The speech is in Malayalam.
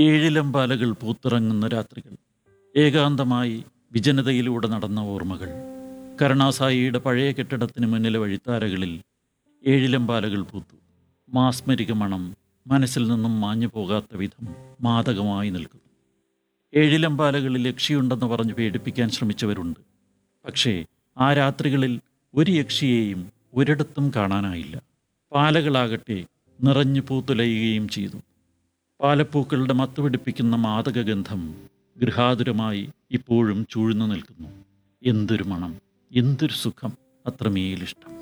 ഏഴിലമ്പാലകൾ പൂത്തിറങ്ങുന്ന രാത്രികൾ ഏകാന്തമായി വിജനതയിലൂടെ നടന്ന ഓർമ്മകൾ കരുണാസായിയുടെ പഴയ കെട്ടിടത്തിന് മുന്നിലെ വഴിത്താരകളിൽ ഏഴിലമ്പാലകൾ പൂത്തു മാസ്മരിക മണം മനസ്സിൽ നിന്നും മാഞ്ഞു പോകാത്ത വിധം മാദകമായി നിൽക്കുന്നു ഏഴിലമ്പാലകളിൽ യക്ഷിയുണ്ടെന്ന് പറഞ്ഞ് പേടിപ്പിക്കാൻ ശ്രമിച്ചവരുണ്ട് പക്ഷേ ആ രാത്രികളിൽ ഒരു യക്ഷിയെയും ഒരിടത്തും കാണാനായില്ല പാലകളാകട്ടെ നിറഞ്ഞു പൂത്തുലയുകയും ചെയ്തു പാലപ്പൂക്കളുടെ മത്തുപിടിപ്പിക്കുന്ന മാദകഗന്ധം ഗൃഹാതുരമായി ഇപ്പോഴും ചൂഴ്ന്നു നിൽക്കുന്നു എന്തൊരു മണം എന്തൊരു സുഖം അത്രമേലിഷ്ടം